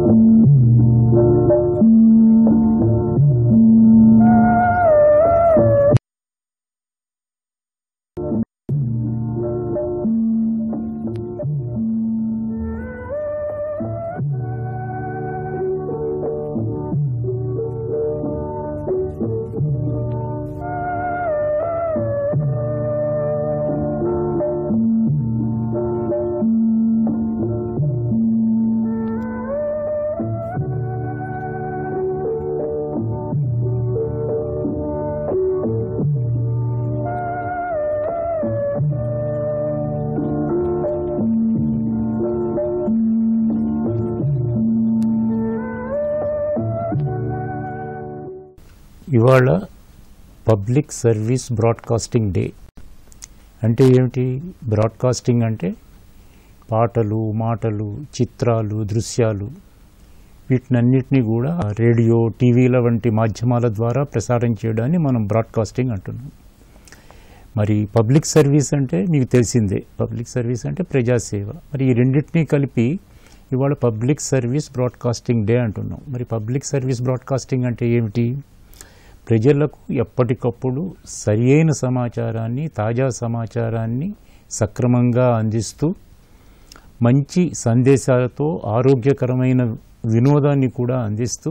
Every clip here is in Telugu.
ఇవాళ పబ్లిక్ సర్వీస్ బ్రాడ్కాస్టింగ్ డే అంటే ఏమిటి బ్రాడ్కాస్టింగ్ అంటే పాటలు మాటలు చిత్రాలు దృశ్యాలు వీటినన్నిటినీ కూడా రేడియో టీవీల వంటి మాధ్యమాల ద్వారా ప్రసారం చేయడాన్ని మనం బ్రాడ్కాస్టింగ్ అంటున్నాం మరి పబ్లిక్ సర్వీస్ అంటే మీకు తెలిసిందే పబ్లిక్ సర్వీస్ అంటే ప్రజాసేవ మరి ఈ రెండింటినీ కలిపి ఇవాళ పబ్లిక్ సర్వీస్ బ్రాడ్కాస్టింగ్ డే అంటున్నాం మరి పబ్లిక్ సర్వీస్ బ్రాడ్కాస్టింగ్ అంటే ఏమిటి ప్రజలకు ఎప్పటికప్పుడు సరి అయిన సమాచారాన్ని తాజా సమాచారాన్ని సక్రమంగా అందిస్తూ మంచి సందేశాలతో ఆరోగ్యకరమైన వినోదాన్ని కూడా అందిస్తూ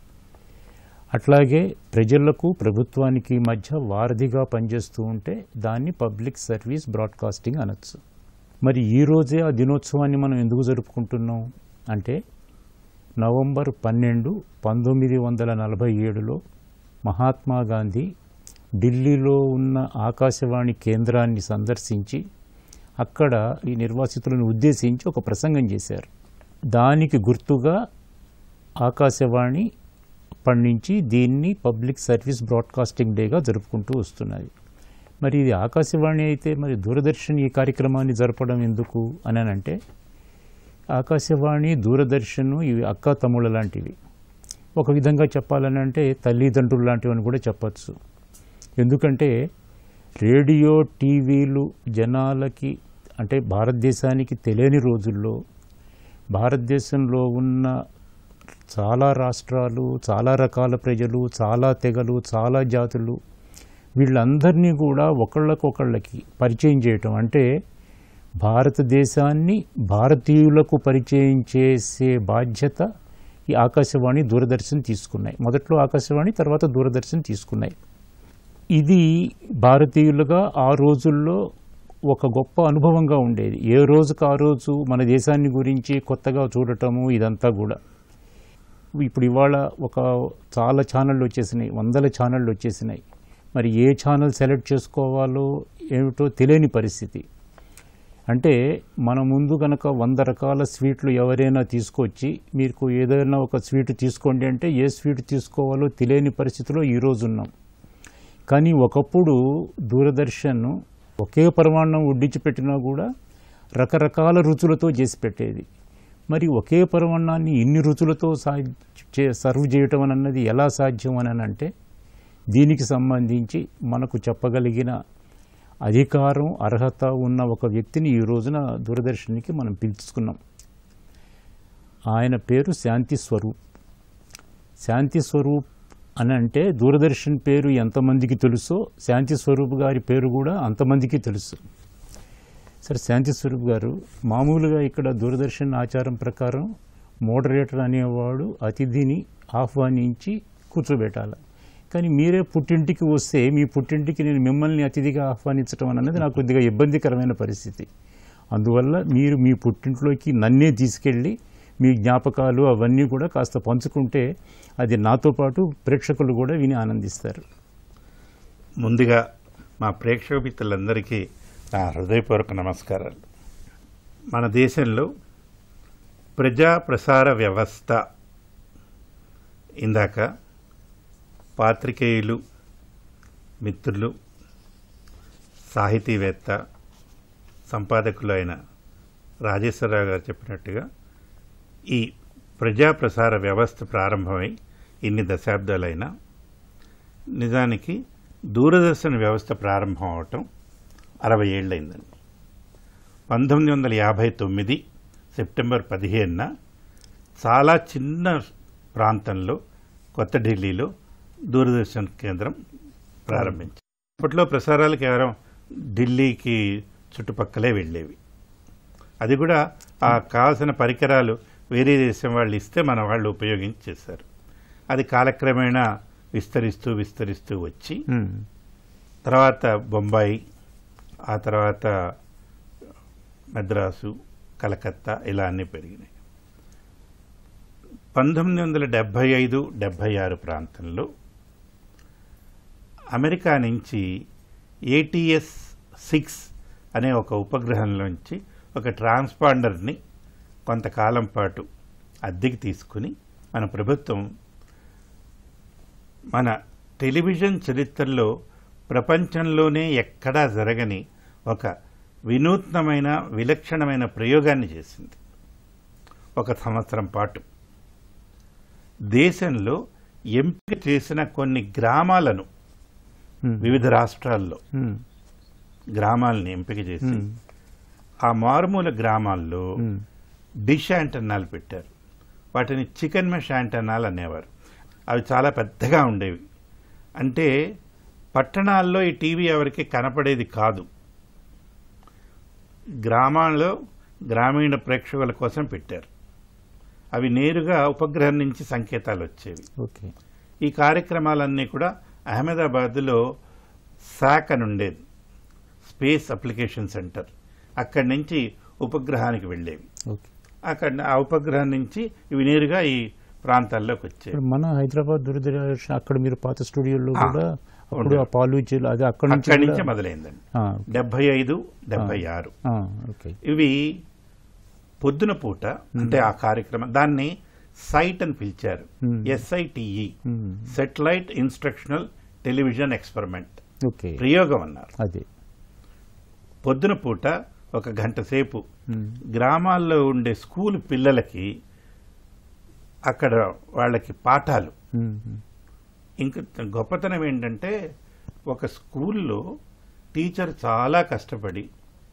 అట్లాగే ప్రజలకు ప్రభుత్వానికి మధ్య వారధిగా పనిచేస్తూ ఉంటే దాన్ని పబ్లిక్ సర్వీస్ బ్రాడ్కాస్టింగ్ అనొచ్చు మరి ఈ రోజే ఆ దినోత్సవాన్ని మనం ఎందుకు జరుపుకుంటున్నాం అంటే నవంబర్ పన్నెండు పంతొమ్మిది వందల నలభై ఏడులో మహాత్మా గాంధీ ఢిల్లీలో ఉన్న ఆకాశవాణి కేంద్రాన్ని సందర్శించి అక్కడ ఈ నిర్వాసితులను ఉద్దేశించి ఒక ప్రసంగం చేశారు దానికి గుర్తుగా ఆకాశవాణి అప్పటి నుంచి దీన్ని పబ్లిక్ సర్వీస్ బ్రాడ్కాస్టింగ్ డేగా జరుపుకుంటూ వస్తున్నది మరి ఇది ఆకాశవాణి అయితే మరి దూరదర్శన్ ఈ కార్యక్రమాన్ని జరపడం ఎందుకు అని అంటే ఆకాశవాణి దూరదర్శన్ ఇవి అక్క తమ్ముళ్ళ లాంటివి ఒక విధంగా చెప్పాలని అంటే తల్లిదండ్రులు లాంటివి అని కూడా చెప్పచ్చు ఎందుకంటే రేడియో టీవీలు జనాలకి అంటే భారతదేశానికి తెలియని రోజుల్లో భారతదేశంలో ఉన్న చాలా రాష్ట్రాలు చాలా రకాల ప్రజలు చాలా తెగలు చాలా జాతులు వీళ్ళందరినీ కూడా ఒకళ్ళకొకళ్ళకి పరిచయం చేయటం అంటే భారతదేశాన్ని భారతీయులకు పరిచయం చేసే బాధ్యత ఈ ఆకాశవాణి దూరదర్శన్ తీసుకున్నాయి మొదట్లో ఆకాశవాణి తర్వాత దూరదర్శన్ తీసుకున్నాయి ఇది భారతీయులుగా ఆ రోజుల్లో ఒక గొప్ప అనుభవంగా ఉండేది ఏ రోజుకు ఆ రోజు మన దేశాన్ని గురించి కొత్తగా చూడటము ఇదంతా కూడా ఇప్పుడు ఇవాళ ఒక చాలా ఛానళ్ళు వచ్చేసినాయి వందల ఛానళ్ళు వచ్చేసినాయి మరి ఏ ఛానల్ సెలెక్ట్ చేసుకోవాలో ఏమిటో తెలియని పరిస్థితి అంటే మన ముందు కనుక వంద రకాల స్వీట్లు ఎవరైనా తీసుకొచ్చి మీకు ఏదైనా ఒక స్వీట్ తీసుకోండి అంటే ఏ స్వీట్ తీసుకోవాలో తెలియని పరిస్థితిలో ఈరోజు ఉన్నాం కానీ ఒకప్పుడు దూరదర్శన్ ఒకే పరిమాణం వడ్డించి పెట్టినా కూడా రకరకాల రుచులతో చేసి పెట్టేది మరి ఒకే పరిమాణాన్ని ఇన్ని రుచులతో సా చే- సర్వ్ చేయటం అని అన్నది ఎలా సాధ్యం అని అంటే దీనికి సంబంధించి మనకు చెప్పగలిగిన అధికారం అర్హత ఉన్న ఒక వ్యక్తిని ఈ రోజున దూరదర్శన్కి మనం పిలుచుకున్నాం ఆయన పేరు శాంతి స్వరూప్ శాంతి స్వరూప్ అని అంటే దూరదర్శన్ పేరు ఎంతమందికి తెలుసో శాంతి స్వరూప్ గారి పేరు కూడా అంతమందికి తెలుసు సరే శాంతి స్వరూప్ గారు మామూలుగా ఇక్కడ దూరదర్శన్ ఆచారం ప్రకారం మోడరేటర్ అనేవాడు అతిథిని ఆహ్వానించి కూర్చోబెట్టాలి కానీ మీరే పుట్టింటికి వస్తే మీ పుట్టింటికి నేను మిమ్మల్ని అతిథిగా ఆహ్వానించడం అన్నది నాకు కొద్దిగా ఇబ్బందికరమైన పరిస్థితి అందువల్ల మీరు మీ పుట్టింట్లోకి నన్నే తీసుకెళ్ళి మీ జ్ఞాపకాలు అవన్నీ కూడా కాస్త పంచుకుంటే అది నాతో పాటు ప్రేక్షకులు కూడా విని ఆనందిస్తారు ముందుగా మా ప్రేక్షక మిత్రులందరికీ నా హృదయపూర్వక నమస్కారాలు మన దేశంలో ప్రజా ప్రసార వ్యవస్థ ఇందాక పాత్రికేయులు మిత్రులు సాహితీవేత్త సంపాదకులు అయిన రాజేశ్వరరావు గారు చెప్పినట్టుగా ఈ ప్రజా ప్రసార వ్యవస్థ ప్రారంభమై ఇన్ని దశాబ్దాలైనా నిజానికి దూరదర్శన్ వ్యవస్థ ప్రారంభం అవటం అరవై ఏళ్ళైందండి పంతొమ్మిది వందల యాభై తొమ్మిది సెప్టెంబర్ పదిహేనున చాలా చిన్న ప్రాంతంలో కొత్త ఢిల్లీలో దూరదర్శన్ కేంద్రం ప్రారంభించారు అప్పట్లో ప్రసారాలు కేవలం ఢిల్లీకి చుట్టుపక్కలే వెళ్ళేవి అది కూడా ఆ కావాల్సిన పరికరాలు వేరే దేశం వాళ్ళు ఇస్తే మన వాళ్ళు ఉపయోగించి చేశారు అది కాలక్రమేణా విస్తరిస్తూ విస్తరిస్తూ వచ్చి ఉమ్, తర్వాత బొంబాయి ఆ తర్వాత మద్రాసు కలకత్తా ఇలా అన్నీ పెరిగినాయి పంతొమ్మిది వందల డెబ్భై ఐదు డెబ్భై ఆరు ప్రాంతంలో అమెరికా నుంచి ఏటీఎస్ సిక్స్ అనే ఒక ఉపగ్రహంలోంచి ఒక ట్రాన్స్పాండర్ని కొంతకాలం పాటు అద్దెకి తీసుకుని మన ప్రభుత్వం మన టెలివిజన్ చరిత్రలో ప్రపంచంలోనే ఎక్కడా జరగని ఒక వినూత్నమైన విలక్షణమైన ప్రయోగాన్ని చేసింది ఒక సంవత్సరం పాటు దేశంలో ఎంపిక చేసిన కొన్ని గ్రామాలను ఉమ్, వివిధ రాష్ట్రాల్లో ఉమ్, గ్రామాలని ఎంపిక చేసి ఉమ్, ఆ మారుమూల గ్రామాల్లో ఉమ్, డిష్ యాంటన్నాలు పెట్టారు వాటిని చికెన్ మెష్ యాంటన్నాలు అనేవారు అవి చాలా పెద్దగా ఉండేవి అంటే పట్టణాల్లో ఈ టీవీ ఎవరికి కనపడేది కాదు గ్రామాల్లో గ్రామీణ ప్రేక్షకుల కోసం పెట్టారు అవి నేరుగా ఉపగ్రహం నుంచి సంకేతాలు వచ్చేవి ఓకే ఈ కార్యక్రమాలన్నీ కూడా అహ్మదాబాద్లో శాక్ అని ఉండేది స్పేస్ అప్లికేషన్ సెంటర్ అక్కడి నుంచి ఉపగ్రహానికి వెళ్ళేవి ఓకే అక్కడ ఆ ఉపగ్రహం నుంచి ఇవి నేరుగా ఈ ప్రాంతాల్లోకి వచ్చేవి ఇప్పుడు మన హైదరాబాద్ దూరదర్శన్ అక్కడ మీరు పాత స్టూడియోలో ఆ, కూడా అప్పుడు ఉండే. ఆ పాలు జిల్లా అది అక్కడ నుంచి అక్కడి నుంచి కూడా- మొదలైందండి ఆ, డెబ్బై ఐదు డెబ్బై ఆరు ఆ, ఓకే ఇవి పొద్దున పూట అంటే ఆ కార్యక్రమం దాన్ని సైట్ అని పిలిచారు Hmm. SITE um, satellite instructional television experiment okay ప్రయోగం అన్నారు అదే పొద్దున పూట ఒక గంట సేపు ఉమ్, గ్రామాల్లో ఉండే స్కూల్ పిల్లలకి అక్కడ వాళ్ళకి పాఠాలు ఉమ్, ఉమ్, ఇంకా గొప్పతనం ఏంటంటే ఒక స్కూల్లో టీచర్ చాలా కష్టపడి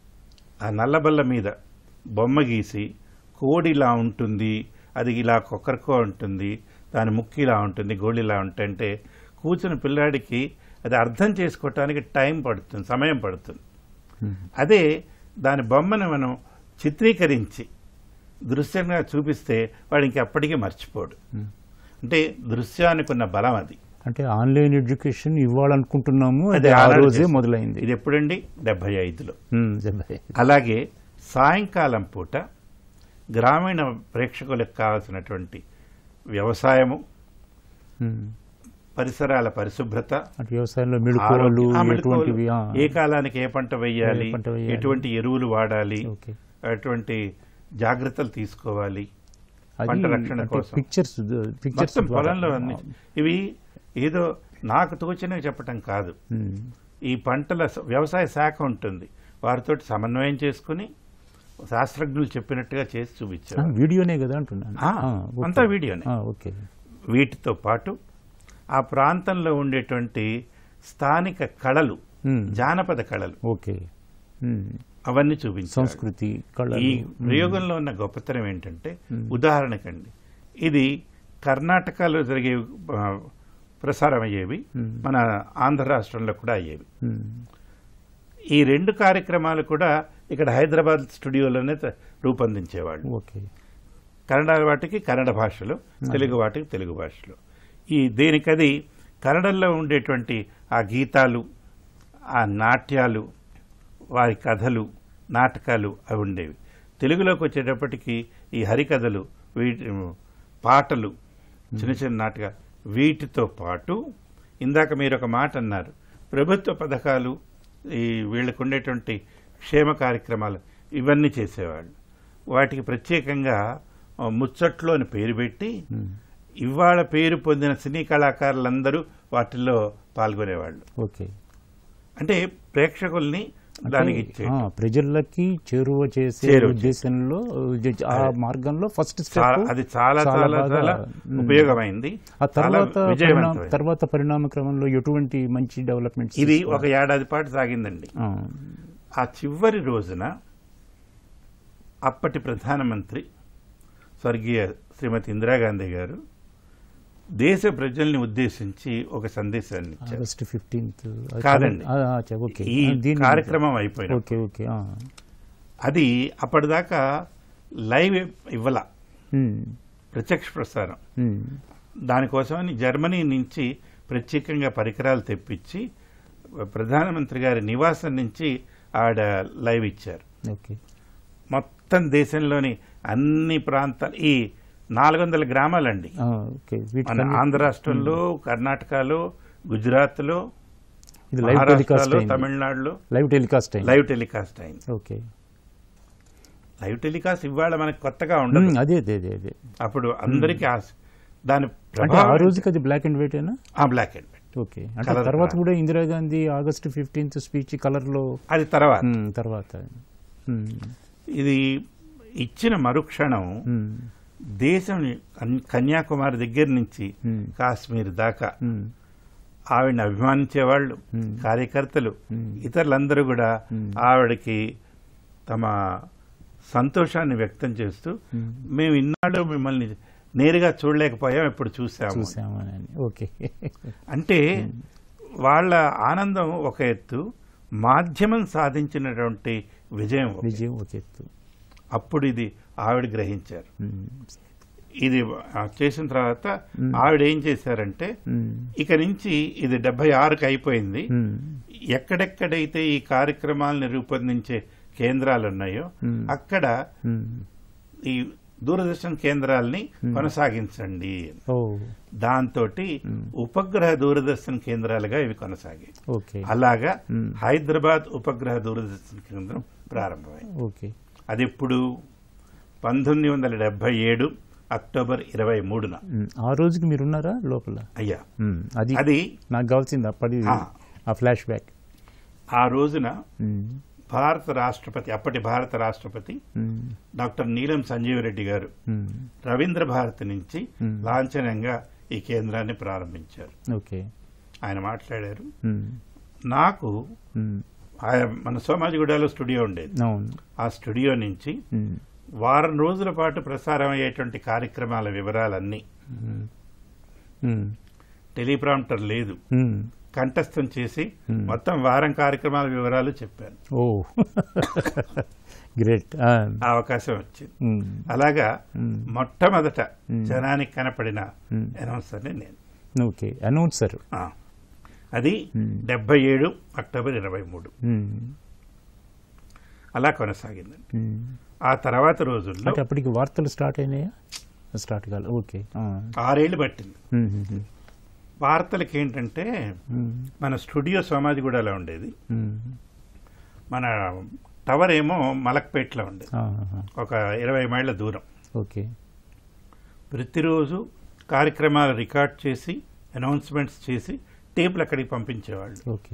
ఆ నల్లబల్ల మీద బొమ్మ గీసి కోడి ఇలా ఉంటుంది అది ఇలా కొక్కరకో ఉంటుంది దాని ముక్కు ఇలా ఉంటుంది గోళ్ళు ఇలా ఉంటుంటే కూర్చుని పిల్లాడికి అది అర్థం చేసుకోవటానికి టైం పడుతుంది సమయం పడుతుంది ఉమ్, అదే దాని బొమ్మను మనం చిత్రీకరించి దృశ్యంగా చూపిస్తే వాడు ఇంకెప్పటికీ మర్చిపోడు ఉమ్. అంటే దృశ్యానికి ఉన్న బలం అది అంటే ఆన్లైన్ ఎడ్యుకేషన్ ఇవ్వాలనుకుంటున్నాము అది అది ఆ ఆనాడు రోజే చేసింది. మొదలైంది ఇది ఎప్పుడండి డెబ్బై ఐదులో ఉమ్, డెబ్బై. అలాగే సాయంకాలం పూట గ్రామీణ ప్రేక్షకులకు కావాల్సినటువంటి వ్యవసాయము ఉమ్, పరిసరాల పరిశుభ్రత అంటే వ్యవసాయంలో మెళుకువలు ఆరోగ్య- ఆ మెళకువలు, ఎటువంటివి ఆ, ఏ కాలానికి ఏ పంట వేయాలి ఏ పంట వేయాలి. ఎటువంటి ఎరువులు వాడాలి ఓకే ఎటువంటి జాగ్రత్తలు తీసుకోవాలి అది పంట రక్షణ అంటే కోసం. పిక్చర్స్ పిక్చర్స్ మొత్తం పొలంలో అన్ని ఇవి ఏదో నాకు తోచినవి చెప్పటం కాదు ఉమ్, ఈ పంటల స- వ్యవసాయ శాఖ ఉంటుంది వారితో సమన్వయం చేసుకుని శాస్త్రజ్ఞులు చెప్పినట్టుగా చేసి ఆ, చూపించారు వీడియోనే కదా అంటున్నాను ఆ, ఆ, ఓకే. అంతా వీడియోనే. ఆ, ఓకే వీటితో పాటు ఆ ప్రాంతంలో ఉండేటువంటి స్థానిక కళలు ఉమ్, జానపద కళలు ఓకే ఉమ్, అవన్నీ చూపించారు సంస్కృతి కళ ఈ ప్రయోగంలో ఉన్న గొప్పతనం ఏంటంటే ఉదాహరణకండి ఇది కర్ణాటకలో జరిగే ఆ, ప్రసారం అయ్యేవి Hmm. మన ఆంధ్ర రాష్ట్రంలో కూడా అయ్యేవి ఉమ్, ఈ రెండు కార్యక్రమాలు కూడా ఇక్కడ హైదరాబాద్ స్టూడియోలోనే త- రూపొందించేవాళ్ళు ఓకే కన్నడ వాటికి కన్నడ భాషలో తెలుగు వాటికి తెలుగు భాషలో ఈ దేనికది కన్నడలో ఉండేటువంటి ఆ గీతాలు ఆ నాట్యాలు వారి కథలు నాటకాలు అవి ఉండేవి తెలుగులోకి వచ్చేటప్పటికి ఈ హరికథలు వీటి పాటలు చిన్న చిన్న నాటక వీటితో పాటు ఇందాక మీరు ఒక మాట అన్నారు ప్రభుత్వ పథకాలు ఈ వీళ్ళకు ఉండేటువంటి క్షేమ కార్యక్రమాలు ఇవన్నీ చేసేవాళ్ళు వాటికి ప్రత్యేకంగా ఆ, ముచ్చట్లు అని పేరు పెట్టి ఉమ్, ఇవాళ పేరు పొందిన సినీ కళాకారులందరూ వాటిల్లో పాల్గొనేవాళ్ళు ఓకే అంటే ప్రేక్షకుల్ని దానికి ఇచ్చే ఆ, ప్రజలకి చేరువ చేసే చేరువ ఉద్దేశంలో జ- ఆ మార్గంలో ఫస్ట్ చాలా- స్టెప్ అది చాలా చాలా చాలా బాగా, చాలా మ్. ఉపయోగమైంది ఆ చాలా తర్వాత పరిణామ- విజయవంతమైంది తర్వాత పరిణామ క్రమంలో ఎటువంటి మంచి డెవలప్మెంట్స్ ఇది ఒక ఏడాది పాటు సాగిందండి ఆ చివరి రోజున అప్పటి ప్రధానమంత్రి స్వర్గీయ శ్రీమతి ఇందిరాగాంధీ గారు దేశ ప్రజల్ని ఉద్దేశించి ఒక సందేశాన్ని ఇచ్చారు ఆగస్ట్ ఫిఫ్టీన్త్ కాదండి. ఓకే ఈ ఆ, దీని- కార్యక్రమం అయిపోయిన ఓకే ఓకే ఆ. అది అప్పటిదాకా లైవ్ ఇవ్వాల ఉమ్, ప్రత్యక్ష ప్రసారం ఉమ్, దానికోసమని జర్మనీ నుంచి ప్రత్యేకంగా పరికరాలు తెప్పించి ప్రధానమంత్రి గారి నివాసం నుంచి ఆడ లైవ్ ఇచ్చారు ఓకే మొత్తం దేశంలోని అన్ని ప్రాంతాలు ఈ నాలుగు వందల గ్రామాలండి ఆ, ఓకే మన వీటికన్నీ ఆంధ్ర రాష్ట్రంలో కర్ణాటకలో గుజరాత్లో ఇది లైవ్ టెలికాస్ట్ మహారాష్ట్రలో అయింది తమిళనాడులో లైవ్ టెలికాస్ట్ అయింది లైవ్ టెలికాస్ట్ అయింది ఓకే లైవ్ టెలికాస్ట్ ఇవాళ మనకు కొత్తగా ఉండదు ఉమ్, అదే అదే అదే అదే అప్పుడు అందరికీ ఆశ దాని అంటే ఆ ప్రభావం రోజుకి అది బ్లాక్ అండ్ వైట్ అయినా ఆ బ్లాక్ అండ్ వైట్ ఓకే అంటే Colour తర్వాత రా. కూడా Indira Gandhi August fifteenth speech colour లో అది తర్వాత ఉమ్, తర్వాత ఉమ్, ఇది ఇచ్చిన మరుక్షణం ఉమ్, దేశం కన్- కన్యాకుమారి దగ్గర నుంచి ఉమ్, కాశ్మీర్ దాకా ఉమ్, ఆవిడని అభిమానించే వాళ్ళు Hmm. కార్యకర్తలు Hmm. ఇతరులందరూ కూడా Hmm. ఆవిడకి తమ సంతోషాన్ని వ్యక్తం చేస్తూ Hmm. మేము ఇన్నాళ్ళు మిమ్మల్ని నేరుగా చూడలేకపోయాం ఇప్పుడు చూసాము చూసామని ఓకే అంటే వాళ్ళ ఆనందం ఒక ఎత్తు మాధ్యమం సాధించినటువంటి విజయం ఒక ఎత్తు. విజయం ఒక ఎత్తు అప్పుడు ఇది ఆవిడ గ్రహించారు ఉమ్, ఇది ఆ, చేసిన తర్వాత Hmm. ఆవిడ ఏం చేశారంటే ఉమ్, ఇక నుంచి ఇది డెబ్బై ఆరుకి అయిపోయింది ఉమ్, ఎక్కడెక్కడైతే ఈ కార్యక్రమాలను రూపొందించే కేంద్రాలు ఉన్నాయో Hmm. అక్కడ ఉమ్, ఈ దూరదర్శన్ కేంద్రాల్ని కొనసాగించండి ఓ దాంతో Hmm. ఉపగ్రహ దూరదర్శన్ కేంద్రాలుగా ఇవి కొనసాగాయి ఓకే అలాగా Hmm. హైదరాబాద్ ఉపగ్రహ దూరదర్శన్ కేంద్రం ప్రారంభమైంది ఓకే అది ఇప్పుడు పంతొమ్మిది వందల డెబ్బై ఏడు అక్టోబర్ ఇరవై మూడున ఉమ్, ఆ రోజుకి మీరు ఉన్నారా లోపల అయ్యా ఉమ్, అది అది నాకు కావాల్సింది అప్పటి ఆ. ఆ ఫ్లాష్ బ్యాక్ ఆ రోజున ఉమ్, భారత రాష్ట్రపతి అప్పటి భారత రాష్ట్రపతి ఉమ్, డాక్టర్ నీలం సంజీవరెడ్డి గారు ఉమ్, రవీంద్ర భారతి నుంచి Hmm. లాంఛనంగా ఈ కేంద్రాన్ని ప్రారంభించారు ఓకే ఆయన మాట్లాడారు ఉమ్, నాకు ఉమ్, ఆయన మన సోమాజిగూడలో స్టూడియో ఉండేది అవును ఆ స్టూడియో నుంచి ఉమ్, వారం రోజుల పాటు ప్రసారం అయ్యేటువంటి కార్యక్రమాల వివరాలన్నీ ఉమ్, ఉమ్, టెలిప్రాంప్టర్ లేదు ఉమ్, కంఠస్థం చేసి Hmm. మొత్తం వారం కార్యక్రమాల వివరాలు చెప్పాను ఓ గ్రేట్ ఆ అవకాశం వచ్చింది అలాగా Hmm. మొట్టమొదట Hmm. జనానికి కనపడిన Hmm. అనౌన్సర్ని నేను ఓకే అనౌన్సర్ ఆ. అది Hmm. డెబ్బై ఏడు అక్టోబర్ ఇరవై మూడు అలా కొనసాగిందండి ఆ తర్వాత రోజుల్లో అంటే అప్పటికి వార్తలు స్టార్ట్ అయినాయా స్టార్ట్ కాలే ఓకే ఆ. ఆరేళ్లు పట్టింది ఉమ్, ఉమ్, వార్తలకి ఏంటంటే ఉమ్, మన స్టూడియో సోమాజిగూడలో ఉండేది ఉమ్, మన టవర్ ఏమో మలక్పేటలో ఉండేది ఆ, ఆహా. ఒక ఇరవై మైళ్ళ దూరం ఓకే ప్రతిరోజు కార్యక్రమాలు రికార్డ్ చేసి అనౌన్స్మెంట్స్ చేసి టేపులు అక్కడికి పంపించేవాళ్ళు ఓకే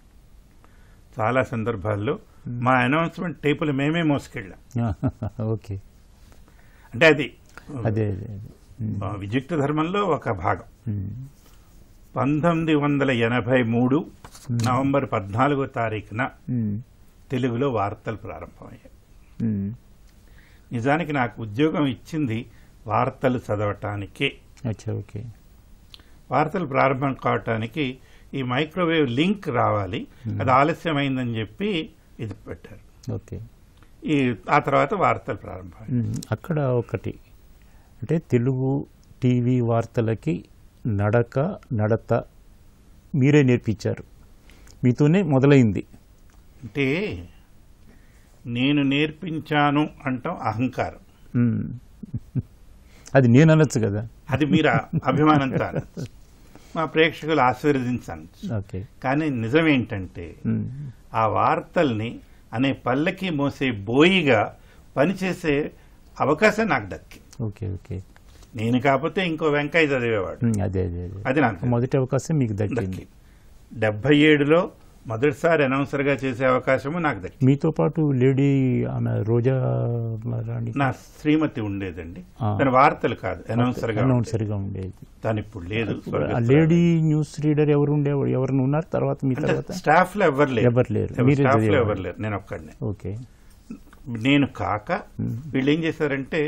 చాలా సందర్భాల్లో మా అనౌన్స్మెంట్ టేపులు మేమే మోసుకెళ్ళాం ఓకే అంటే అది అదే అదే అదే ఉమ్, ఆ, విద్యుక్త ధర్మంలో ఒక భాగం ఉమ్, పంతొమ్మిది వందల ఎనభై మూడు నవంబర్ పద్నాలుగో తారీఖున ఉమ్, తెలుగులో వార్తలు ప్రారంభమయ్యాయి ఉమ్, నిజానికి నాకు ఉద్యోగం ఇచ్చింది వార్తలు చదవటానికే అచ్చా ఓకే వార్తలు ప్రారంభం కావటానికి ఈ మైక్రోవేవ్ లింక్ రావాలి అది ఆలస్యమైందని చెప్పి ఇది పెట్టారు ఓకే ఈ ఆ తర్వాత వార్తలు ప్రారంభమయ్యాయి ఉమ్, అక్కడ ఒకటి అంటే తెలుగు టీవీ వార్తలకి నడక నడత మీరే నేర్పించారు మీతోనే మొదలైంది అంటే నేను నేర్పించాను అంటాం అహంకారం ఉమ్. అది నేను అనొచ్చు కదా అది మీరు అభిమానంతో అనొచ్చు. మా ప్రేక్షకులు ఆశీర్వదించచ్చు ఓకే కానీ నిజమేంటంటే ఉమ్, ఆ వార్తల్ని అనే పల్లకి మోసే బోయిగా పనిచేసే అవకాశం నాకు దక్కి ఓకే ఓకే నేను కాకపోతే ఇంకో వెంకయ్య చదివేవాడు ఉమ్, అదే అదే అదే అది నాకు మొదటి అవకాశం మీకు దక్కింది దక్కి డెబ్బై ఏడులో మొదటిసారి అనౌన్సర్ గా చేసే అవకాశము నాకు దక్కి మీతో పాటు లేడీ ఆమె రోజా రాణి నా శ్రీమతి ఉండేదండి ఆ. తన వార్తలు కాదు అనౌన్సర్ గా ఉండేది. అనౌన్సర్ గా ఉండేది తను ఇప్పుడు లేదు ఆ లేడీ న్యూస్ రీడర్ ఎవరు ఉండే ఎవరు ఉన్నారు తర్వాత మీ తర్వాత స్టాఫ్ లో ఎవరు లేరు ఎవరు లేరు. మీరే స్టాఫ్ లో చదివేవారు. ఎవరు లేరు నేను ఒక్కడినే ఓకే నేను కాక వీళ్ళు ఏం చేశారంటే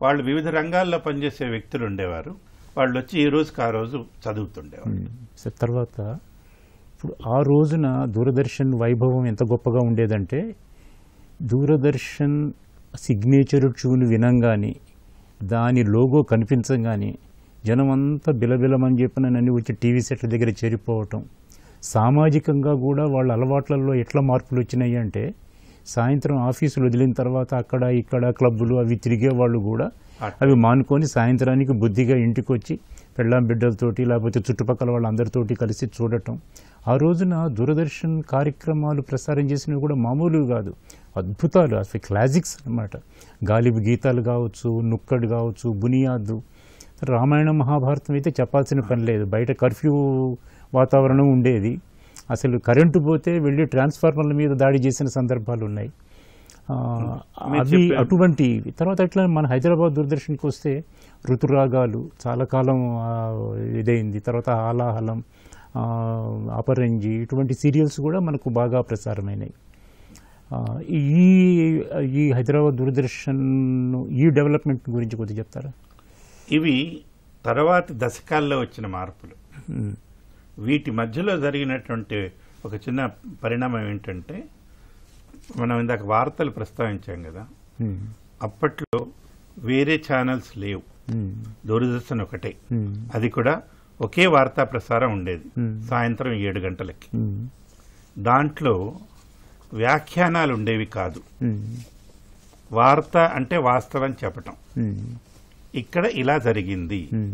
వాళ్ళు వివిధ రంగాల్లో పనిచేసే వ్యక్తులు ఉండేవారు వాళ్ళు వచ్చి ఈ రోజుకి ఆ రోజు చదువుతుండేవారు ఉమ్. సో తర్వాత ఇప్పుడు ఆ రోజున దూరదర్శన్ వైభవం ఎంత గొప్పగా ఉండేదంటే దూరదర్శన్ సిగ్నేచర్ ట్యూన్ వినంగానే దాని లోగో కనిపించగానే జనం అంతా బిలబిలమని చెప్పిన నన్ను వచ్చి టీవీ సెట్ల దగ్గర చేరిపోవటం సామాజికంగా కూడా వాళ్ళ అలవాట్లలో ఎట్లా మార్పులు వచ్చినాయి అంటే సాయంత్రం ఆఫీసులు వదిలిన తర్వాత అక్కడ ఇక్కడ క్లబ్బులు అవి తిరిగే వాళ్ళు కూడా అవి మానుకొని సాయంత్రానికి బుద్ధిగా ఇంటికి వచ్చి పెళ్ళాం బిడ్డలతోటి లేకపోతే చుట్టుపక్కల వాళ్ళందరితోటి కలిసి చూడటం ఆ రోజున దూరదర్శన్ కార్యక్రమాలు ప్రసారం చేసినవి కూడా మామూలు కాదు అద్భుతాలు అసలు క్లాసిక్స్ అన్నమాట గాలిబు గీతాలు కావచ్చు నుక్కడు కావచ్చు బునియాదు రామాయణ మహాభారతం అయితే చెప్పాల్సిన పని లేదు బయట కర్ఫ్యూ వాతావరణం ఉండేది అసలు కరెంటు పోతే వెళ్ళి ట్రాన్స్ఫార్మర్ల మీద దాడి చేసిన సందర్భాలు ఉన్నాయి ఆ, మీరు అవి చెప్పారు. అటువంటి తర్వాత ఇట్లా మన హైదరాబాద్ దూరదర్శన్కి వస్తే ఋతురాగాలు చాలా కాలం ఆ, ఇదైంది తర్వాత హాలాహలం ఆ, అపరంజి ఇటువంటి సీరియల్స్ కూడా మనకు బాగా ప్రసారమైనాయి ఆ, ఈ ఈ హైదరాబాద్ దూరదర్శన్ ఈ డెవలప్మెంట్ గురించి కొద్దిగా చెప్తారా ఇవి తర్వాతి దశకాల్లో వచ్చిన మార్పులు ఉమ్, వీటి మధ్యలో జరిగినటువంటి ఒక చిన్న పరిణామం ఏంటంటే మనం ఇందాక వార్తలు ప్రస్తావించాం కదా ఉమ్, అప్పట్లో వేరే ఛానల్స్ లేవు ఉమ్, దూరదర్శన్ ఒకటే ఉమ్, అది కూడా ఒకే వార్తా ప్రసారం ఉండేది Hmm. సాయంత్రం ఏడు గంటలకి ఉమ్, దాంట్లో వ్యాఖ్యానాలు ఉండేవి కాదు ఉమ్, వార్త అంటే వాస్తవం చెప్పటం ఉమ్, ఇక్కడ ఇలా జరిగింది ఉమ్,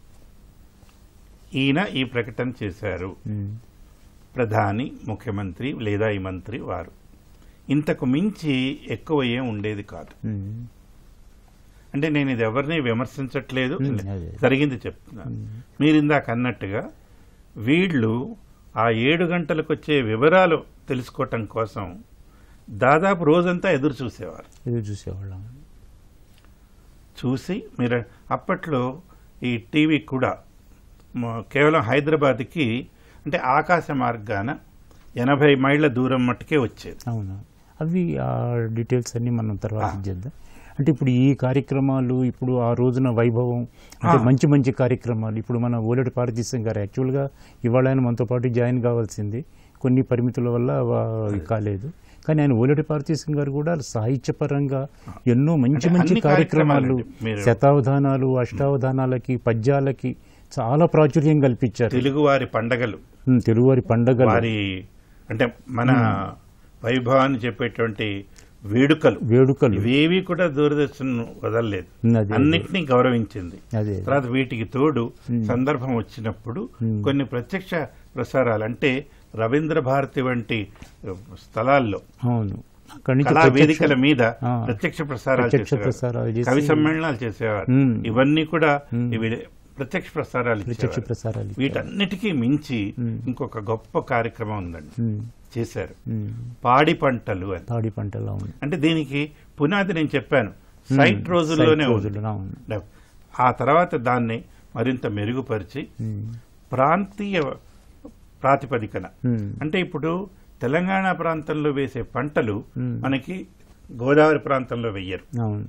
ఈయన ఈ ప్రకటన చేశారు ఉమ్, ప్రధాని ముఖ్యమంత్రి లేదా ఈ మంత్రి వారు ఇంతకు మించి ఎక్కువ ఏం ఉండేది కాదు ఉమ్, అంటే నేను ఇది ఎవరిని విమర్శించట్లేదు Hmm, అదే. జరిగింది చెప్తున్నాను మీరు ఇందాక అన్నట్టుగా వీళ్ళు ఆ ఏడు గంటలకు వచ్చే వివరాలు తెలుసుకోవటం కోసం దాదాపు రోజంతా ఎదురు చూసేవారు ఎదురు చూసేవాళ్ళం చూసి మీరు అప్పట్లో ఈ టీవీ కూడా మ- కేవలం హైదరాబాద్కి అంటే ఆకాశ మార్గాన ఎనభై మైళ్ళ దూరం మట్టుకే వచ్చేది అవును అవి ఆ డీటెయిల్స్ అన్ని మనం తర్వాత ఆ. చేద్దాం అంటే ఇప్పుడు ఈ కార్యక్రమాలు ఇప్పుడు ఆ రోజున వైభవం అంటే ఆ. మంచి మంచి కార్యక్రమాలు ఇప్పుడు మన ఓలటి పారతీశం గారు యాక్చువల్గా ఇవాళ ఆయన మనతో పాటు జాయిన్ కావాల్సింది కొన్ని పరిమితుల వల్ల వా- కాలేదు కానీ ఆయన ఓలటి పారతీశం గారు కూడా సాహిత్యపరంగా ఎన్నో మంచి అంటే మంచి అన్ని కార్యక్రమాలు కార్యక్రమాలండి. మీరు- శతావధానాలు అష్టావధానాలకి పద్యాలకి చాలా ప్రాచుర్యం కల్పించారు తెలుగువారి పండగలు ఉమ్, తెలుగువారి పండగలు వారి అంటే మన వైభవాన్ని చెప్పేటువంటి వేడుకలు వేడుకలు ఇవేవి కూడా దూరదర్శన్ వదలలేదు ఉమ్, అదే, అదే. అన్నిటినీ గౌరవించింది అదే తర్వాత వీటికి తోడు సందర్భం వచ్చినప్పుడు Hmm. కొన్ని ప్రత్యక్ష ప్రసారాలు అంటే రవీంద్ర భారతి వంటి స్థలాల్లో అవును అక్కడి నుంచి కళా ప్రత్యక్ష- వేదికల మీద ఆ. ప్రత్యక్ష ప్రసారాలు ప్రత్యక్ష చేసేవారు. ప్రసారాలు చేసి- కవి సమ్మేళనాలు చేసేవారు Hmm. ఇవన్నీ కూడా Hmm. ఇవి ప్రత్యక్ష ప్రసారాలు ప్రత్యక్ష ఇచ్చేవారు. ప్రసారాలు ఇచ్చారు. వీటన్నిటికీ మించి Hmm. ఇంకొక గొప్ప కార్యక్రమం ఉందండి ఉమ్, చేశారు ఉమ్. పాడి పంటలు అని పాడి పంటలు అవును అంటే దీనికి పునాది నేను చెప్పాను సైట్ ఉమ్, రోజుల్లోనే సైట్ ఉంది రోజుల్లో, అవును ఆ తర్వాత దాన్ని మరింత మెరుగుపరిచి ఉమ్, ప్రాంతీయ ప్రాతిపదికన ఉమ్, అంటే ఇప్పుడు తెలంగాణ ప్రాంతంలో వేసే పంటలు Hmm. మనకి గోదావరి ప్రాంతంలో వెయ్యరు అవును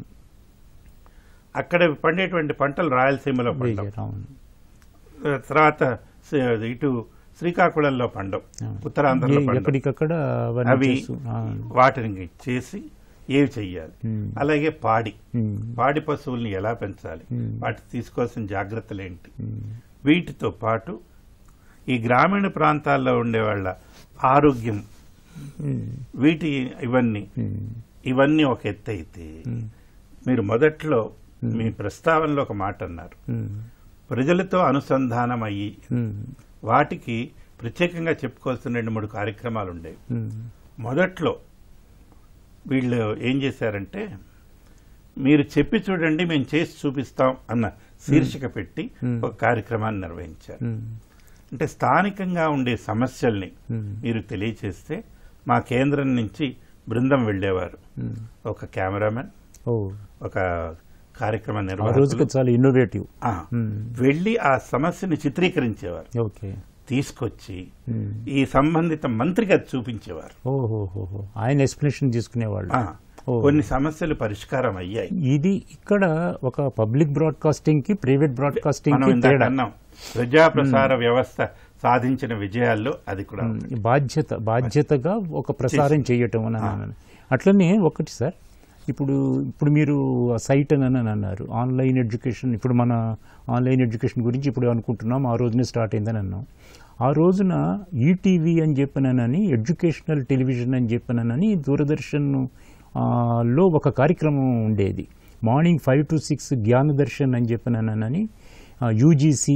అక్కడ పండేటువంటి పంటలు రాయలసీమలో పండవు వెయ్యరు, అవును తర్వాత స- ఇటు శ్రీకాకుళంలో పండవు అవును. ఉత్తరాంధ్రలో ఏ- పండవు ఎక్కడికక్కడ అవన్నీ అవి చేస్తూ, అవును. వాటిని చేసి ఏవి చెయ్యాలి ఉమ్, అలాగే పాడి ఉమ్, పాడి పశువుల్ని ఎలా పెంచాలి Hmm. వాటి తీసుకోవాల్సిన జాగ్రత్తలు ఏంటి ఉమ్, వీటితో పాటు ఈ గ్రామీణ ప్రాంతాల్లో ఉండే వాళ్ళ ఆరోగ్యం ఉమ్, వీటి ఇవన్నీ ఉమ్, ఇవన్నీ ఒక ఎత్తు అయితే ఉమ్, మీరు మొదట్లో మీ ప్రస్తావనలో ఒక మాట అన్నారు ఉమ్, ప్రజలతో అనుసంధానం అయ్యి ఉమ్, వాటికి ప్రత్యేకంగా చెప్పుకోవాల్సిన రెండు మూడు కార్యక్రమాలు ఉండేవి ఉమ్, మొదట్లో వీళ్ళు ఏం చేశారంటే మీరు చెప్పి చూడండి మేము చేసి చూపిస్తాం అన్న శీర్షిక పెట్టి Hmm. ఒక కార్యక్రమాన్ని నిర్వహించారు ఉమ్, అంటే స్థానికంగా ఉండే సమస్యల్ని ఉమ్, మీరు తెలియచేస్తే మా కేంద్రం నుంచి బృందం వెళ్ళేవారు ఉమ్. ఒక కెమెరామెన్ ఓ ఒక కార్యక్రమ ఆ నిర్వాహకులు రోజుకి చాలా ఇన్నోవేటివ్ ఆ, వెళ్ళి ఆ సమస్యని చిత్రీకరించేవారు ఓకే తీసుకొచ్చి ఉమ్. ఈ సంబంధిత మంత్రికి అది చూపించేవారు ఓహోహోహో ఆయన ఎక్స్ప్లెనేషన్ తీసుకునేవాళ్ళు ఆ, ఓ. కొన్ని సమస్యలు పరిష్కారం అయ్యాయి ఇది ఇక్కడ ఒక పబ్లిక్ బ్రాడ్కాస్టింగ్ కి ప్రైవేట్ బ్రాడ్కాస్టింగ్ మనం కి ఇందాక తేడా అన్నాం ప్రజా ప్రసార వ్యవస్థ సాధించిన విజయాల్లో అది కూడా ఉంది. బాధ్యత బాధ్యతగా ఒక ప్రసారం చేయటం అని అన్నాను అట్లనే ఒకటి సార్ ఇప్పుడు ఇప్పుడు మీరు ఆ సైట్ అని అని అన్నారు ఆన్లైన్ ఎడ్యుకేషన్ ఇప్పుడు మన ఆన్లైన్ ఎడ్యుకేషన్ గురించి ఇప్పుడు అనుకుంటున్నాం ఆ రోజునే స్టార్ట్ అయిందని అన్నాం ఆ రోజున ఈటీవీ అని చెప్పినానని ఎడ్యుకేషనల్ టెలివిజన్ అని చెప్పినానని దూరదర్శన్ ఆ, లో ఒక కార్యక్రమం ఉండేది morning five to six Gyandarshan అని చెప్పినానని యూజీసీ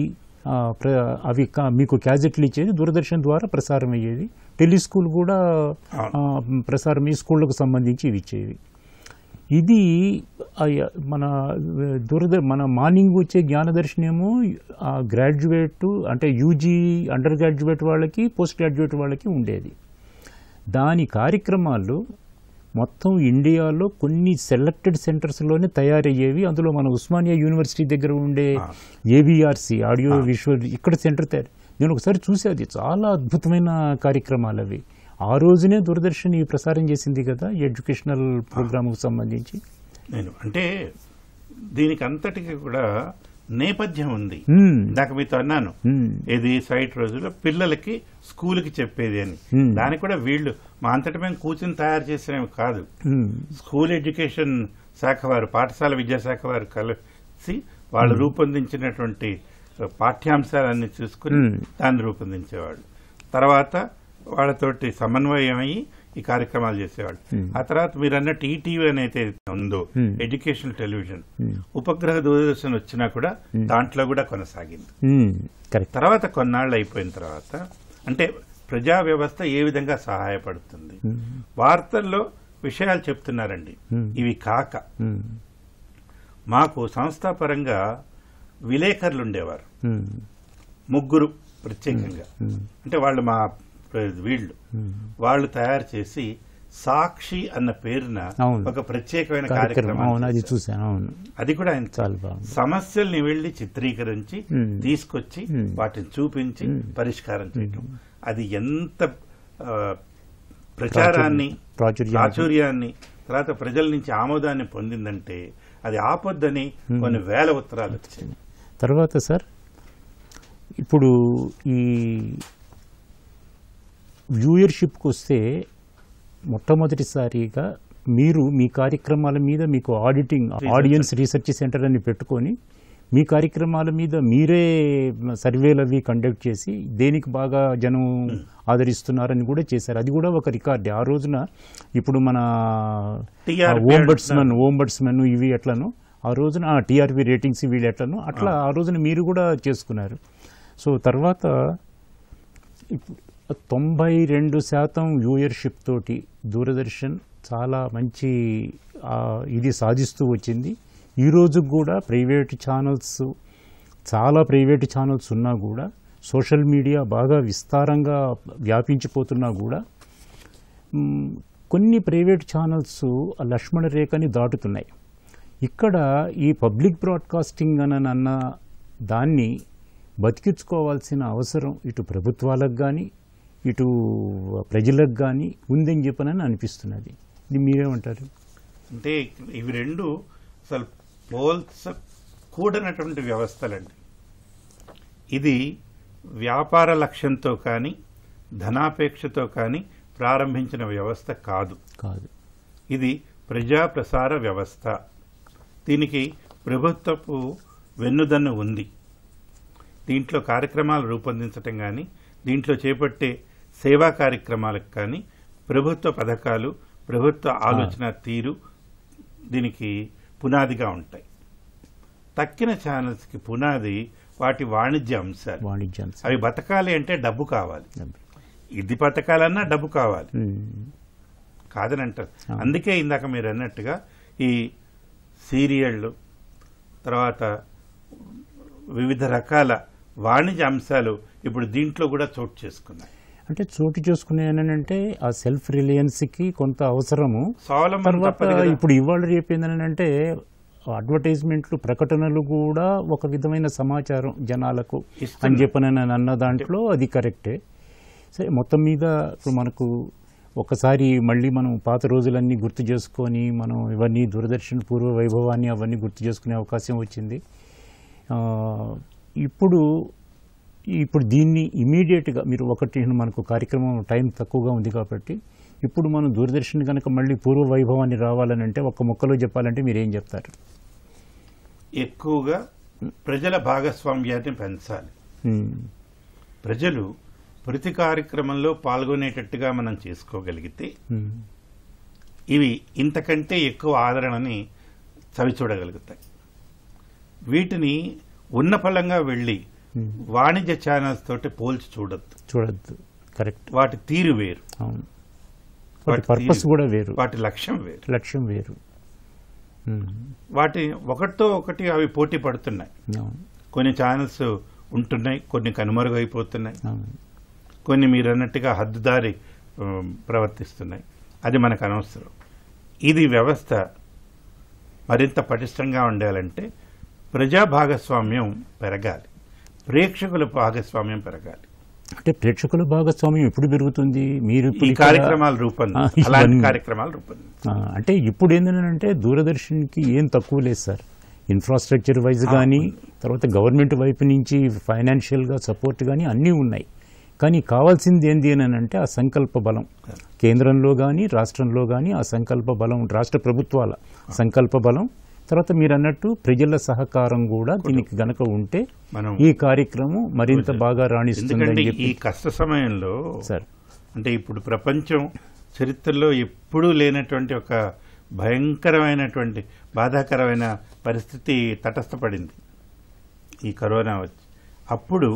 అవి కా- మీకు క్యాజెట్లు ఇచ్చేది దూరదర్శన్ ద్వారా ప్రసారం అయ్యేది టెలిస్కూల్ కూడా ఆ, ప్రసారం ఈ స్కూళ్ళకు సంబంధించి ఇవి ఇచ్చేవి ఇది అయ్య- మన దురద మన మార్నింగ్ వచ్చే జ్ఞానదర్శనేమో ఆ గ్రాడ్యుయేట్ అంటే యూజీ అండర్ గ్రాడ్యుయేట్ వాళ్ళకి పోస్ట్ గ్రాడ్యుయేట్ వాళ్ళకి ఉండేది దాని కార్యక్రమాలు మొత్తం ఇండియాలో కొన్ని సెలెక్టెడ్ సెంటర్స్లోనే తయారయ్యేవి అందులో మన ఉస్మానియా యూనివర్సిటీ దగ్గర ఉండే ఆ. ఏవిఆర్సి ఆడియో విజువల్ ఇక్కడ సెంటర్ తయారు నేను ఒకసారి చూసేది చాలా అద్భుతమైన కార్యక్రమాలు అవి ఆ రోజునే దూరదర్శన్ ఈ ప్రసారం చేసింది కదా ఈ ఎడ్యుకేషనల్ ప్రోగ్రామ్కి సంబంధించి నేను అంటే దీనికి అంతటికి కూడా నేపథ్యం ఉంది మ్మ్. ఇందాక మీతో అన్నాను మ్మ్. ఇది సైట్ రోజుల్లో పిల్లలకి స్కూల్కి చెప్పేది అని Hmm. దానికి కూడా వీళ్ళు మా అంతటి మేము కూర్చుని తయారు చేసినవి కాదు మ్మ్. స్కూల్ ఎడ్యుకేషన్ శాఖ వారు పాఠశాల విద్యాశాఖ వారు కలిసి వాళ్ళు రూపొందించినటువంటి పాఠ్యాంశాలన్నీ చూసుకుని Hmm. దాన్ని రూపొందించేవాళ్ళు తర్వాత వాళ్ళతోటి సమన్వయం అయ్యి ఈ కార్యక్రమాలు చేసేవాళ్ళు Hmm. ఆ తర్వాత మీరు అన్నట్టు ఈటీవీ అనేది ఉందో Hmm. Education television Hmm. ఉపగ్రహ దూరదర్శన్ వచ్చినా కూడా దాంట్లో కూడా కొనసాగింది మ్మ్. కరెక్ట్ తర్వాత కొన్నాళ్ళు అయిపోయిన తర్వాత అంటే ప్రజా వ్యవస్థ ఏ విధంగా సహాయపడుతుంది మ్మ్. వార్తల్లో విషయాలు చెప్తున్నారండి Hmm. ఇవి కాక మ్మ్. మాకు సంస్థాపరంగా విలేకరులు ఉండేవారు మ్మ్. ముగ్గురు ప్రత్యేకంగా మ్మ్. అంటే వాళ్ళు మా వీళ్ళు మ్మ్. వాళ్ళు తయారు చేసి సాక్షి అన్న పేరున అవును. ఒక ప్రత్యేకమైన కార్యక్రమం కార్యక్రమం అవును అది చూసాను అవును అది కూడా ఆయన చాలా బాగుంది సమస్యల్ని వెళ్లి చిత్రీకరించి Hmm. తీసుకొచ్చి Hmm. వాటిని చూపించి Hmm. పరిష్కారం చేయటం అది ఎంత ఆ, ప్రచారాన్ని ప్రాచుర్యం ప్రాచుర్యాన్ని తర్వాత ప్రజల నుంచి ఆమోదాన్ని పొందిందంటే అది ఆపొద్దని కొన్ని వేల ఉత్తరాలు వచ్చాయి తర్వాత సార్ ఇప్పుడు ఈ వ్యూయర్షిప్కి వస్తే మొట్టమొదటిసారిగా మీరు మీ కార్యక్రమాల మీద మీకు ఆడిటింగ్ ఆడియన్స్ రీసెర్చ్ సెంటర్ అని పెట్టుకొని మీ కార్యక్రమాల మీద మీరే సర్వేలు అవి కండక్ట్ చేసి దేనికి బాగా జనం ఆదరిస్తున్నారని కూడా చేశారు అది కూడా ఒక రికార్డే ఆ రోజున ఇప్పుడు మన TRP ఓంబడ్స్మన్ ఓంబడ్స్మన్ ఇవి ఎట్లను ఆ రోజున టీఆర్పీ రేటింగ్స్ వీళ్ళు ఎట్లను అట్లా ఆ రోజున మీరు కూడా చేసుకున్నారు సో తర్వాత ఇప్పుడు తొంభై రెండు శాతం వ్యూయర్షిప్ తోటి దూరదర్శన్ చాలా మంచి ఆ, ఇది సాధిస్తూ వచ్చింది ఈ రోజు కూడా ప్రైవేట్ ఛానల్స్ చాలా ప్రైవేట్ ఛానల్స్ ఉన్నా కూడా సోషల్ మీడియా బాగా విస్తారంగా వ్యాపించిపోతున్నా కూడా మ్, కొన్ని ప్రైవేట్ ఛానల్స్ ఆ లక్ష్మణ రేఖని దాటుతున్నాయి ఇక్కడ ఈ పబ్లిక్ బ్రాడ్కాస్టింగ్ అని అన్న దాన్ని బతికించుకోవాల్సిన అవసరం ఇటు ప్రభుత్వాలకు కానీ ఇటు ప్రజలకు కానీ ఉందని చెప్పనని అనిపిస్తున్నది ఇది మీరేమంటారు అంటే ఇవి రెండు అసలు పోల్స కూడనటువంటి వ్యవస్థలండి ఇది వ్యాపార లక్ష్యంతో కానీ ధనాపేక్షతో కానీ ప్రారంభించిన వ్యవస్థ కాదు కాదు ఇది ప్రజా ప్రసార వ్యవస్థ దీనికి ప్రభుత్వపు వెన్నుదన్ను ఉంది దీంట్లో కార్యక్రమాలు రూపొందించటం కానీ దీంట్లో చేపట్టే సేవా కార్యక్రమాలకు కానీ ప్రభుత్వ పథకాలు ప్రభుత్వ ఆలోచన తీరు దీనికి పునాదిగా ఉంటాయి తక్కిన ఛానల్స్కి పునాది వాటి వాణిజ్య అంశాలు వాణిజ్యాంశం అవి బతకాలి అంటే డబ్బు కావాలి ఇది బతకాలన్నా డబ్బు కావాలి ఉమ్, కాదని అంటారు ఆ. అందుకే ఇందాక మీరు అన్నట్టుగా ఈ సీరియళ్ళు తర్వాత వివిధ రకాల వాణిజ్య అంశాలు ఇప్పుడు దీంట్లో కూడా చోటు చేసుకున్నాయి అంటే చోటు చేసుకునేనంటే ఆ సెల్ఫ్ రిలయన్స్కి కొంత అవసరము స్వావలంబన తర్వాత తప్పదు కదా. ఇప్పుడు ఇవాళ రేపు ఏంటంటే అడ్వర్టైజ్మెంట్లు ప్రకటనలు కూడా ఒక విధమైన సమాచారం జనాలకు అని ఇస్తున్నారు. చెప్పనని అన్న దాంట్లో అది కరెక్టే సరే మొత్తం మీద ఇప్పుడు మనకు ఒకసారి మళ్ళీ మనం పాత రోజులన్నీ గుర్తు చేసుకొని మనం ఇవన్నీ దూరదర్శన్ పూర్వ వైభవాన్ని అవన్నీ గుర్తు చేసుకునే అవకాశం వచ్చింది ఆ, ఇప్పుడు ఇప్పుడు దీన్ని ఇమీడియట్గా మీరు ఒకటి మనకు కార్యక్రమం టైం తక్కువగా ఉంది కాబట్టి ఇప్పుడు మనం దూరదర్శన్ కనుక మళ్ళీ పూర్వ వైభవాన్ని రావాలని అంటే ఒక్క ముక్కలో చెప్పాలంటే మీరు ఏం చెప్తారు ఎక్కువగా ప్రజల భాగస్వామ్యాన్ని పెంచాలి ఉమ్, ప్రజలు ప్రతి కార్యక్రమంలో పాల్గొనేటట్టుగా మనం చేసుకోగలిగితే ఉమ్, ఇవి ఇంతకంటే ఎక్కువ ఆదరణని చవిచూడగలుగుతాయి వీటిని ఉన్న ఫలంగా వెళ్ళి ఉమ్. వాణిజ్య ఛానల్స్ తోటి పోల్చి చూడొద్దు చూడద్దు కరెక్ట్ వాటి తీరు వేరు అవును వాటి వాటి పర్పస్ తీరు, కూడా వేరు వాటి లక్ష్యం వేరు లక్ష్యం వేరు ఉమ్, వాటి ఒకటితో ఒకటి అవి పోటీ పడుతున్నాయి అవును కొన్ని ఛానల్స్ ఉంటున్నాయి కొన్ని కనుమరుగైపోతున్నాయి అవును కొన్ని మీరు అన్నట్టుగా హద్దుదారి ఉమ్, ప్రవర్తిస్తున్నాయి అది మనకు అనవసరం ఇది వ్యవస్థ మరింత పటిష్టంగా ఉండాలంటే ప్రజా భాగస్వామ్యం పెరగాలి ప్రేక్షకుల భాగస్వామ్యం పెరగాలి అంటే ప్రేక్షకుల భాగస్వామ్యం ఎప్పుడు పెరుగుతుంది మీరు ఈ ఇప్పుడు ఇక్కడ- కార్యక్రమాలు రూపొంది ఆ, అలాంటి ఇవన్నీ. కార్యక్రమాలు రూపొంది ఆ, అంటే ఇప్పుడు ఏంటంటే దూరదర్శన్కి ఏం తక్కువ లేదు సార్ ఇన్ఫ్రాస్ట్రక్చర్ వైజ్ కానీ తర్వాత గవర్నమెంట్ వైపు నుంచి ఫైనాన్షియల్గా సపోర్ట్ కానీ అన్నీ ఉన్నాయి కానీ కావాల్సింది ఏంది అని అంటే ఆ సంకల్ప బలం కేంద్రంలో కానీ రాష్ట్రంలో కానీ ఆ సంకల్ప బలం రాష్ట్ర ప్రభుత్వాల సంకల్ప బలం తర్వాత మీరు అన్నట్టు ప్రజల సహకారం కూడా దీనికి గనక ఉంటే మనం ఈ కార్యక్రమం మరింత బాగా రాణిస్తుందని ఎందుకంటే చెప్పి ఈ కష్ట సమయంలో సార్ అంటే ఇప్పుడు ప్రపంచం చరిత్రలో ఎప్పుడూ లేనటువంటి ఒక భయంకరమైనటువంటి బాధాకరమైన పరిస్థితి తటస్థపడింది ఈ కరోనా వచ్చి అప్పుడు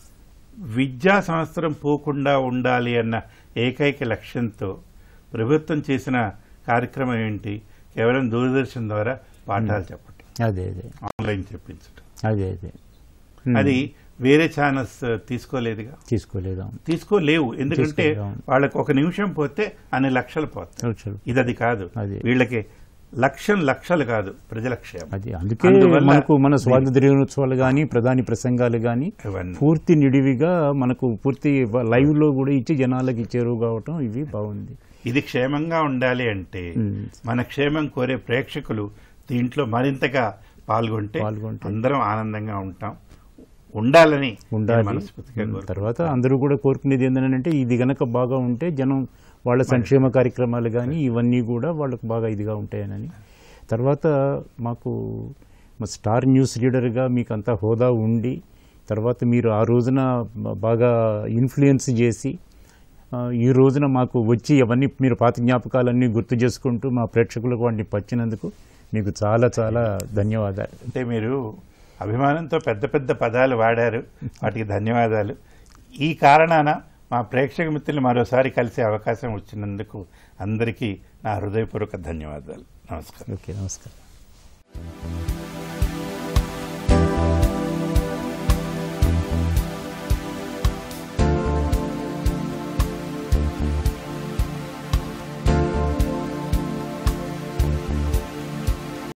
విద్యా సంవత్సరం పోకుండా ఉండాలి అన్న ఏకైక లక్ష్యంతో ప్రభుత్వం చేసిన కార్యక్రమం ఏంటి కేవలం దూరదర్శన్ ద్వారా పాఠాలు చెప్పటం అదే అదే ఆన్లైన్ చెప్పించటం అదే అదే అది వేరే ఛానల్స్ తీసుకోలేదుగా తీసుకోలేదా తీసుకోలేవు ఎందుకంటే తీసుకోలేవు. వాళ్ళకి ఒక నిమిషం పోతే అన్ని లక్షలు పోతాయి చలో ఇది అది కాదు అది. వీళ్ళకి లక్షం లక్షలు కాదు ప్రజల క్షేమం అది అందుకే అందువల్ల మనకు మన స్వాతంత్ర దినోత్సవాలు కానీ ప్రధాని ప్రసంగాలు కానీ ఇవన్నీ పూర్తి నిడివిగా మనకు పూర్తి లైవ్ లో కూడా ఇచ్చి జనాలకి చేరువు కావటం ఇవి బాగుంది ఇది క్షేమంగా ఉండాలి అంటే ఉమ్. మన క్షేమం కోరే ప్రేక్షకులు దీంట్లో మరింతగా పాల్గొంటే పాల్గొంటే. అందరం ఆనందంగా ఉంటాం ఉండాలని ఉండాలి నేను మనస్ఫూర్తిగా ఉమ్, కోరుకుంటున్నాను. తర్వాత అందరూ కూడా కోరుకునేది ఏంటంటే ఇది గనక బాగా ఉంటే జనం వాళ్ళ సంక్షేమ కార్యక్రమాలు కానీ ఇవన్నీ కూడా వాళ్ళకు బాగా ఇదిగా ఉంటాయనని తర్వాత మాకు మా స్టార్ న్యూస్ రీడర్గా మీకు అంతా హోదా ఉండి తర్వాత మీరు ఆ రోజున బాగా ఇన్ఫ్లుయెన్స్ చేసి ఆ, ఈ రోజున మాకు వచ్చి అవన్నీ మీరు పాత జ్ఞాపకాలన్నీ గుర్తు చేసుకుంటూ మా ప్రేక్షకులకు వాటిని పచ్చినందుకు మీకు చాలా చాలా ధన్యవాదాలు అంటే మీరు అభిమానంతో పెద్ద పెద్ద పదాలు వాడారు వాటికి ధన్యవాదాలు ఈ కారణాన మా ప్రేక్షక మిత్రులు మరోసారి కలిసే అవకాశం వచ్చినందుకు అందరికీ నా హృదయపూర్వక ధన్యవాదాలు నమస్కారం ఓకే నమస్కారం